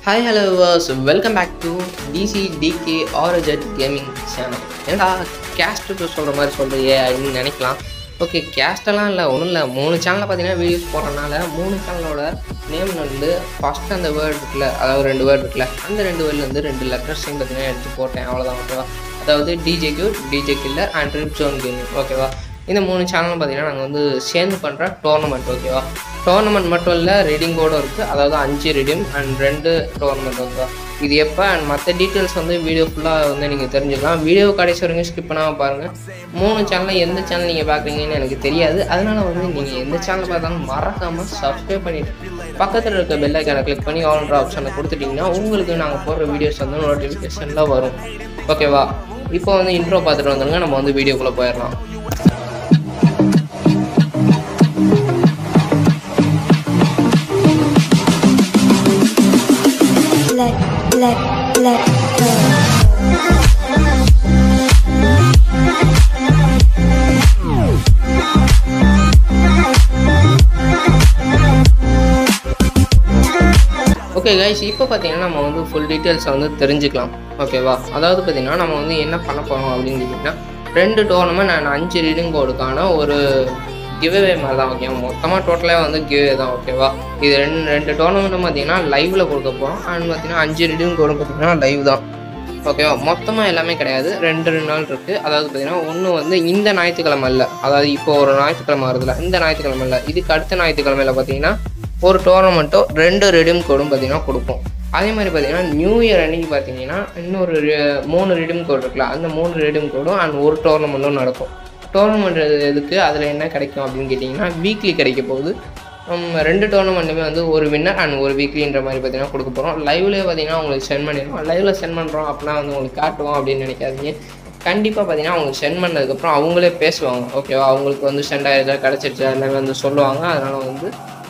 Hi hello வர்ஸ் welcome back to DC DK ஆர்ஜெட் gaming channel ஏன்டா கேஸ்ட்டு சொல்கிற மாதிரி சொல்கிறியே அப்படின்னு நினைக்கலாம் ஓகே கேஸ்டெல்லாம் இல்லை ஒன்றும் இல்லை மூணு சேனலில் பார்த்தீங்கன்னா வீடியோஸ் போடுறதுனால மூணு சேனலோட நேம் வந்து ஃபஸ்ட் அந்த வேர்டு இருக்குல்ல அதாவது ரெண்டு வேர்டு இருக்குல்ல அந்த ரெண்டு வேர்ட்லேருந்து ரெண்டு லெட்டர்ஸையும் பார்த்தீங்கன்னா எடுத்து போட்டேன் அவ்வளோதான் ஓகேவா அதாவது டிஜே கியூ டிஜே கில்ல அண்ட் ட்ரிப் ஜோன் கேமிங் ஓகேவா இந்த மூணு சேனலும் பார்த்தீங்கன்னா நாங்கள் வந்து சேர்ந்து பண்ணுற டோர்னமெண்ட் ஓகேவா டோர்னமெண்ட் மட்டும் இல்லை ரீடிங்கோடு இருக்குது அதாவது அஞ்சு ரீடிங் அண்ட் ரெண்டு டோர்னமெண்ட் ஓகேவா இது எப்போ அண்ட் மற்ற டீட்டெயில்ஸ் வந்து வீடியோ ஃபுல்லாக வந்து நீங்கள் தெரிஞ்சுக்கலாம் வீடியோ கடைசி வரைக்கும் ஸ்கிப் பண்ணாமல் பாருங்கள் மூணு சேனலில் எந்த சேனல் நீங்கள் பார்க்குறீங்கன்னு எனக்கு தெரியாது அதனால் வந்து நீங்கள் எந்த சேனல் பார்த்தாலும் மறக்காமல் சப்ஸ்கிரைப் பண்ணிவிட்டு பக்கத்தில் இருக்க பெல் ஐக்கானை கிளிக் பண்ணி ஆல்ன்ற ஆப்ஷனை கொடுத்துட்டிங்கன்னா உங்களுக்கு நாங்கள் போடுற வீடியோஸ் வந்து நோட்டிஃபிகேஷனில் வரும் ஓகேவா இப்போ வந்து இன்ட்ரோ பார்த்துட்டு வந்துருங்க நம்ம வந்து வீடியோக்குள்ளே போயிடலாம் let let let go okay guys இப்போ பார்த்தீங்கன்னா நம்ம வந்து ஃபுல் டீட்டெயில்ஸை வந்து தெரிஞ்சுக்கலாம் ஓகேவா அதாவது பார்த்தீங்கன்னா நம்ம வந்து என்ன பண்ண போகிறோம் அப்படின்னு கேட்டிங்கன்னா ரெண்டு டோர்னமெண்ட் நான் அஞ்சு ரீடிங் கோடுக்கான ஒரு கிவ்அவே மாதிரி தான் ஓகே மொத்தமாக டோட்டலாக வந்து கிவ்வே தான் ஓகேவா இது ரெண்டு ரெண்டு டோர்னமெண்ட்டும் பார்த்தீங்கன்னா லைவில் கொடுக்க போகிறோம் அண்ட் பார்த்தீங்கன்னா அஞ்சு ரீடிங் கோடும் பார்த்தீங்கன்னா லைவ் தான் ஓகேவா மொத்தமாக எல்லாமே கிடையாது ரெண்டு ரெண்டு நாள் இருக்குது அதாவது பார்த்தீங்கன்னா ஒன்று வந்து இந்த ஞாயிற்றுக்கிழமை இல்லை அதாவது இப்போ ஒரு ஞாயிற்றுக்கிழமை வருதுல இந்த ஞாயிற்றுக்கிழமை இல்லை இதுக்கு அடுத்த ஞாயிற்றுக்கிழமையில் பார்த்தீங்கன்னா ஒரு டோர்னமெண்ட்டோ ரெண்டு ரெடிம் கோடும் பார்த்தீங்கன்னா கொடுப்போம் அதே மாதிரி பார்த்தீங்கன்னா நியூ இயர் அன்னைக்கு பார்த்தீங்கன்னா இன்னொரு re- மூணு ரெடிம் கோடு இருக்குல்ல அந்த மூணு ரெடிம் கோடும் அண்ட் ஒரு டோர்னமெண்ட்டும் நடக்கும் டோர்னமெண்ட் எதுக்கு அதில் என்ன கிடைக்கும் அப்படின்னு கேட்டிங்கன்னா வீக்லி கிடைக்க போகுது ஹம், ரெண்டு டோர்னமெண்ட்டுமே வந்து ஒரு வின்னர் அண்ட் ஒரு வீக்லின்ற மாதிரி பார்த்தீங்கன்னா கொடுக்க போகிறோம் லைவ்லேயே பார்த்தீங்கன்னா உங்களுக்கு சென்ட் பண்ணிடுவோம் லைவில் சென்ட் பண்ணுறோம் அப்படின்னா வந்து உங்களுக்கு காட்டுவோம் அப்படின்னு நினைக்காதீங்க கண்டிப்பாக பார்த்தீங்கன்னா அவங்க சென்ட் பண்ணதுக்கப்புறம் அவங்களே பேசுவாங்க ஓகேவா அவங்களுக்கு வந்து சென்ட் ஆயிருந்தா கிடச்சிருச்சா எல்லாமே வந்து சொல்லுவாங்க அதனால் வந்து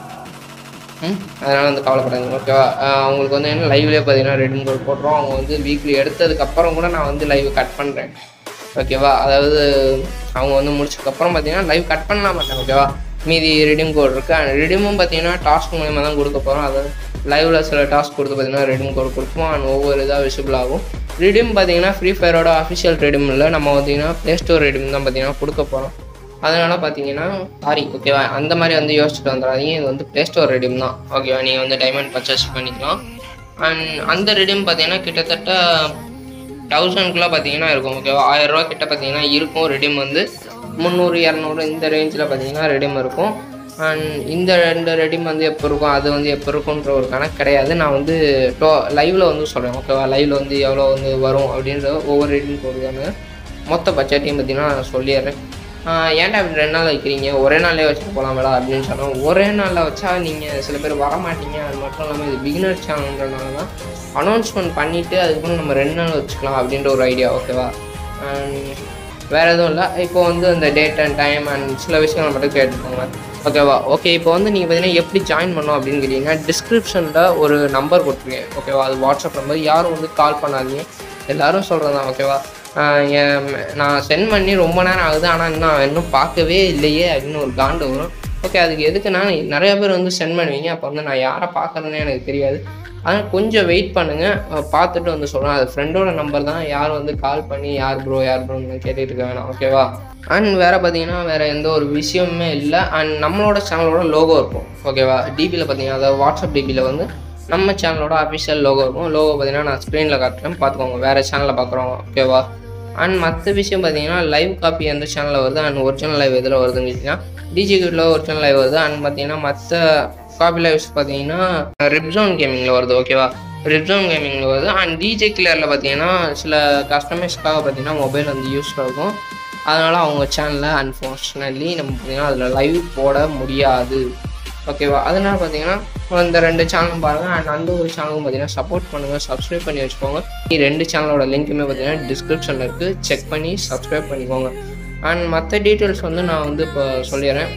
ம் அதனால் வந்து கவலைப்படாதீங்க ஓகேவா அஹ் அவங்களுக்கு வந்து என்ன லைவ்லேயே பார்த்தீங்கன்னா ரெடிம் கோல் போட்டுரும் அவங்க வந்து வீக்லி எடுத்ததுக்கப்புறம் கூட நான் வந்து லைவ் கட் பண்ணுறேன் ஓகேவா அதாவது அவங்க வந்து முடிச்சதுக்கப்புறம் பார்த்தீங்கன்னா லைவ் கட் பண்ண மாட்டேன் ஓகேவா மீதி ரெடிம் கோட் இருக்குது அண்ட் ரெடிமும் பார்த்தீங்கன்னா டாஸ்க் மூலயமா தான் கொடுக்க போகிறோம் அதாவது லைவில் சில டாஸ்க் கொடுத்து பார்த்தீங்கன்னா ரெடிம் கோட் கொடுப்போம் அண்ட் ஒவ்வொரு இதாக விசிபிள் ஆகும் ரெடிம் பார்த்தீங்கன்னா ஃப்ரீ ஃபயரோட அஃபிஷியல் ரெடிம் இல்லை நம்ம பார்த்தீங்கன்னா ப்ளே ஸ்டோர் ரெடிம் தான் பார்த்தீங்கன்னா கொடுக்க போகிறோம் அதனால் பார்த்தீங்கன்னா சாரி ஓகேவா அந்த மாதிரி வந்து யோசிச்சுட்டு வந்துடாதீங்க இது வந்து ப்ளே ஸ்டோர் ரெடிம் தான் ஓகேவா நீங்கள் வந்து டைமண்ட் பர்ச்சேஸ் பண்ணிக்கலாம் அண்ட் அந்த ரெடிம் பார்த்தீங்கன்னா கிட்டத்தட்ட தௌசண்ட்குள்ளே பார்த்தீங்கன்னா இருக்கும் ஓகேவா ஆயிரரூவா கிட்ட பார்த்தீங்கன்னா இருக்கும் ரெடிம் வந்து முந்நூறு இரநூறு இந்த ரேஞ்சில் பார்த்தீங்கன்னா ரெடிம் இருக்கும் அண்ட் இந்த ரெண்டு ரெடிம் வந்து எப்போ இருக்கும் அது வந்து எப்போ இருக்குன்ற ஒரு கணக்கு கிடையாது நான் வந்து டோ லைவில் வந்து சொல்கிறேன் ஓகேவா லைவில் வந்து எவ்வளோ வந்து வரும் அப்படின்ற ஒவ்வொரு ரெடிம் போடுவாங்க மொத்த பட்ஜெட்டையும் பார்த்தீங்கன்னா நான் சொல்லிடுறேன் ஆஹ் ஏன்டா இப்படி ரெண்டு நாள் வைக்கிறீங்க ஒரே நாள்லேயே வச்சுட்டு போகலாமேடா அப்படின்னு சொன்னோம் ஒரே நாளில் வச்சா நீங்கள் சில பேர் வர மாட்டீங்க அது மட்டும் இல்லாமல் இது பிகினர் சேனல்ன்றனால தான் அனௌன்ஸ்மெண்ட் பண்ணிவிட்டு அதுக்கப்புறம் நம்ம ரெண்டு நாள் வச்சுக்கலாம் அப்படின்ற ஒரு ஐடியா ஓகேவா வேறு எதுவும் இல்லை இப்போ வந்து அந்த டேட் அண்ட் டைம் அண்ட் சில விஷயங்கள் மட்டும் கேட்டுக்கோங்க ஓகேவா ஓகே இப்போ வந்து நீங்கள் பார்த்தீங்கன்னா எப்படி ஜாயின் பண்ணோம் அப்படின்னு கேட்டிங்கன்னா டிஸ்கிரிப்ஷனில் ஒரு நம்பர் கொடுத்துருக்கேன் ஓகேவா அது வாட்ஸ்அப் நம்பர் யாரும் வந்து கால் பண்ணாதீங்க எல்லாரும் சொல்கிறது தான் ஓகேவா ஆஹ் என் நான் சென்ட் பண்ணி ரொம்ப நேரம் ஆகுது ஆனால் இன்னும் இன்னும் பார்க்கவே இல்லையே அப்படின்னு ஒரு காண்டு வரும் ஓகே அதுக்கு எதுக்குன்னா நிறைய பேர் வந்து சென்ட் பண்ணுவீங்க அப்போ வந்து நான் யாரை பார்க்குறேன்னு எனக்கு தெரியாது அதனால் கொஞ்சம் வெயிட் பண்ணுங்கள் பார்த்துட்டு வந்து சொல்கிறேன் அது ஃப்ரெண்டோட நம்பர் தான் யாரும் வந்து கால் பண்ணி யார் ப்ரோ யார் ப்ரோன்னு கேட்டுட்டு இருக்க வேணாம் ஓகேவா அண்ட் வேறு பார்த்தீங்கன்னா வேறு எந்த ஒரு விஷயமுமே இல்லை அண்ட் நம்மளோட சேனலோட லோகோ இருக்கும் ஓகேவா டிபியில் பார்த்தீங்கன்னா அதாவது வாட்ஸ்அப் டிபியில் வந்து நம்ம சேனலோட அஃபிஷியல் லோகோ இருக்கும் லோகோ பார்த்தீங்கன்னா நான் ஸ்க்ரீனில் காட்டுறேன் பார்த்துக்கோங்க வேறு சேனலில் பார்க்குறோம் ஓகேவா அண்ட் மற்ற விஷயம் பார்த்தீங்கன்னா லைவ் காப்பி எந்த சேனலில் வருது அண்ட் ஒரிஜினல் லைவ் எதில் வருதுன்னு கேட்டிங்கன்னா டிஜி கியூட்டில் ஒரிஜினல் லைவ் வருது அண்ட் பார்த்தீங்கன்னா மற்ற காப்பி லைவ்ஸ் பார்த்தீங்கன்னா ரிப்ஸோன் கேமிங்கில் வருது ஓகேவா ரிப்ஸோன் கேமிங்கில் வருது அண்ட் டிஜே கிளியரில் பார்த்தீங்கன்னா சில கஸ்டமைஸ்க்காக பார்த்தீங்கன்னா மொபைல் வந்து யூஸ் ஆகும் அதனால் அவங்க சேனலில் அன்ஃபார்ச்சுனேட்லி நம்ம பார்த்தீங்கன்னா அதில் லைவ் போட முடியாது ஓகேவா அதனால பார்த்தீங்கன்னா இந்த ரெண்டு சேனலும் பாருங்கள் அண்ட் அந்த ஒரு சேனலும் பார்த்தீங்கன்னா சப்போர்ட் பண்ணுங்கள் சப்ஸ்கிரைப் பண்ணி வச்சுக்கோங்க இந்த ரெண்டு சேனலோட லிங்க்குமே பார்த்தீங்கன்னா டிஸ்கிரிப்ஷனில் இருக்குது செக் பண்ணி சப்ஸ்கிரைப் பண்ணிக்கோங்க அண்ட் மற்ற டீட்டெயில்ஸ் வந்து நான் வந்து இப்போ சொல்லிடுறேன்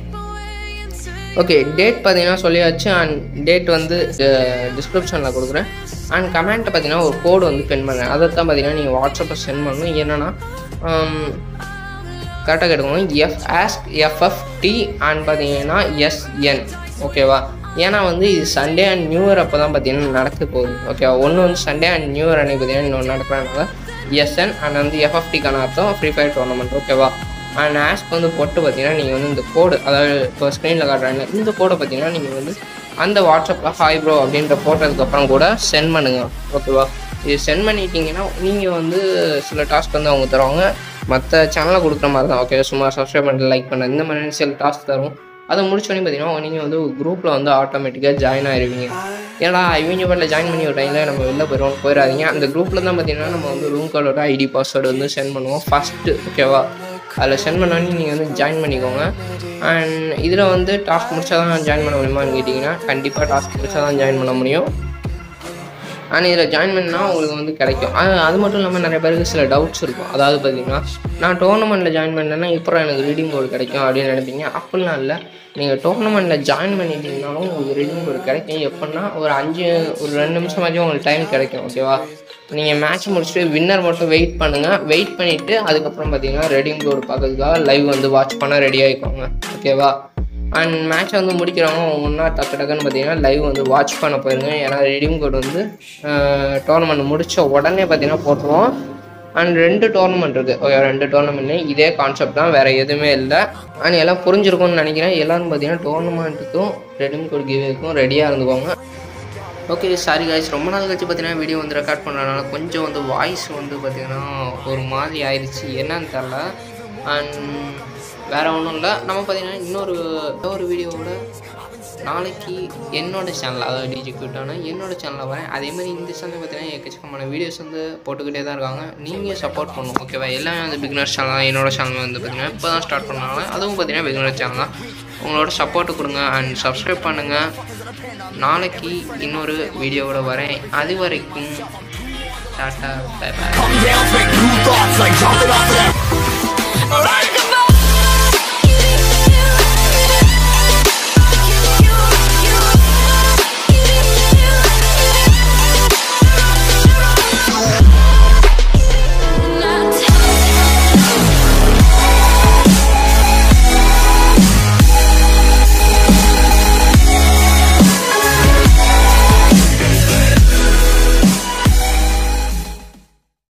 ஓகே டேட் பார்த்தீங்கன்னா சொல்லியாச்சு அண்ட் டேட் வந்து டிஸ்கிரிப்ஷனில் கொடுக்குறேன் அண்ட் கமெண்ட்டை பார்த்தீங்கன்னா ஒரு கோடு வந்து பென் பண்ணுறேன் அதை தான் பார்த்தீங்கன்னா நீங்கள் வாட்ஸ்அப்பில் சென்ட் பண்ணணும் என்னென்னா கரெக்டாக கேட்டுக்கோங்க F ask FF T and பார்த்தீங்கன்னா எஸ்என் ஓகேவா ஏன்னா வந்து இது சண்டே அண்ட் நியூ இயர் அப்போ தான் பார்த்தீங்கன்னா நடக்க போகுது ஓகேவா ஒன்று வந்து சண்டே அண்ட் நியூ இயர் அன்னைக்கு பார்த்தீங்கன்னா இன்னொன்று நடக்கிறனால எஸ்என் அண்ட் வந்து எஃப்எஃப்டிக்கான அர்த்தம் ஃப்ரீ ஃபயர் டோர்னமெண்ட் ஓகேவா அண்ட் ஆஸ்க்கு வந்து போட்டு பார்த்தீங்கன்னா நீங்கள் வந்து இந்த கோடு அதாவது இப்போ ஸ்க்ரீனில் காட்டுறாங்க இந்த கோடை பார்த்தீங்கன்னா நீங்கள் வந்து அந்த வாட்ஸ்அப்பில் ஹாய் ப்ரோ அப்படின்ற போட்டதுக்கப்புறம் கூட சென்ட் பண்ணுங்க ஓகேவா இது சென்ட் பண்ணிட்டீங்கன்னா நீங்கள் வந்து சில டாஸ்க் வந்து அவங்க தருவாங்க மற்ற சேனலில் கொடுக்குற மாதிரி தான் ஓகே சும்மா சப்ஸ்கிரைப் பண்ணிட்டு லைக் பண்ண இந்த மாதிரி சில டாஸ்க் தரும் அதை முடிச்சோடனே பார்த்தீங்கன்னா நீங்கள் வந்து குரூப்பில் வந்து ஆட்டோமேட்டிக்காக ஜாயின் ஆயிருவீங்க ஏன்னா இவங்க பாட்டில் ஜாயின் பண்ணி ஒரு டைமில் நம்ம வெளில போயிடுவோம் போயிடாதீங்க அந்த குரூப்பில் தான் பார்த்தீங்கன்னா நம்ம வந்து ரூம் கார்டோட ஐடி பாஸ்வேர்டு வந்து சென்ட் பண்ணுவோம் ஃபஸ்ட்டு ஓகேவா அதில் சென்ட் பண்ணோன்னே நீங்கள் வந்து ஜாயின் பண்ணிக்கோங்க அண்ட் இதில் வந்து டாஸ்க் முடிச்சா தான் ஜாயின் பண்ண முடியுமான்னு கேட்டிங்கன்னா கண்டிப்பாக டாஸ்க் முடிச்சா தான் ஜாயின் பண்ண முடியும் அண்ட் இதில் ஜாயின் பண்ணால் உங்களுக்கு வந்து கிடைக்கும் அது அது மட்டும் இல்லாமல் நிறைய பேருக்கு சில டவுட்ஸ் இருக்கும் அதாவது பார்த்தீங்கன்னா நான் டோர்னமெண்ட்டில் ஜாயின் பண்ணேன்னா இப்போ எனக்கு ரீடிங் கோடு கிடைக்கும் அப்படின்னு நினைப்பீங்க அப்படிலாம் இல்லை நீங்கள் டோர்னமெண்ட்டில் ஜாயின் பண்ணிட்டீங்கனாலும் உங்களுக்கு ரீடிங் கோடு கிடைக்கும் எப்படின்னா ஒரு அஞ்சு ஒரு ரெண்டு நிமிஷமாச்சும் உங்களுக்கு டைம் கிடைக்கும் ஓகேவா நீங்கள் மேட்ச் முடிச்சுட்டு வின்னர் மட்டும் வெயிட் பண்ணுங்கள் வெயிட் பண்ணிவிட்டு அதுக்கப்புறம் பார்த்தீங்கன்னா ரெடிங் கோடு பார்க்கறதுக்காக லைவ் வந்து வாட்ச் பண்ண ரெடி ஆகிக்கோங்க ஓகேவா அண்ட் மேட்ச் வந்து முடிக்கிறவங்க ஒன்றா டக்கு டக்குன்னு பார்த்தீங்கன்னா லைவ் வந்து வாட்ச் பண்ண போயிருங்க ஏன்னா ரெடியும் கோட் வந்து டோர்னமெண்ட் முடித்த உடனே பார்த்தீங்கன்னா போட்டுருவோம் அண்ட் ரெண்டு டோர்னமெண்ட் இருக்குது ஓகே ரெண்டு டோர்னமெண்ட்லேயும் இதே கான்செப்ட் தான் வேறு எதுவுமே இல்லை அண்ட் எல்லாம் புரிஞ்சிருக்கும்னு நினைக்கிறேன் எல்லாரும் பார்த்தீங்கன்னா டோர்னமெண்ட்டுக்கும் ரெடியும் கோட் கிவேக்கும் ரெடியாக இருந்துக்கோங்க ஓகே சாரி காய்ஸ் ரொம்ப நாள் கழிச்சு பார்த்தீங்கன்னா வீடியோ வந்து ரெக்கார்ட் பண்ணுறதுனால கொஞ்சம் வந்து வாய்ஸ் வந்து பார்த்தீங்கன்னா ஒரு மாதிரி ஆயிடுச்சு என்னன்னு தெரில அண்ட் வேறு ஒன்றும் இல்லை நம்ம பார்த்தீங்கன்னா இன்னொரு ஒரு வீடியோவோட நாளைக்கு என்னோட சேனல் அதாவது டிஜி கியூட்டான என்னோட சேனலில் வரேன் அதே மாதிரி இந்த சேனல் பார்த்தீங்கன்னா எக்கச்சக்கமான வீடியோஸ் வந்து போட்டுக்கிட்டே தான் இருக்காங்க நீங்கள் சப்போர்ட் பண்ணணும் ஓகேவா எல்லாமே வந்து பிகினர் சேனல் தான் என்னோட சேனல் வந்து பார்த்தீங்கன்னா இப்போ தான் ஸ்டார்ட் பண்ணாங்க அதுவும் பார்த்தீங்கன்னா பிகினர் சேனல் தான் உங்களோட சப்போர்ட்டு கொடுங்க அண்ட் சப்ஸ்கிரைப் பண்ணுங்கள் நாளைக்கு இன்னொரு வீடியோவோட வரேன் அது வரைக்கும் tata bye bye Come down, make new thoughts like jumping off of that. Alright,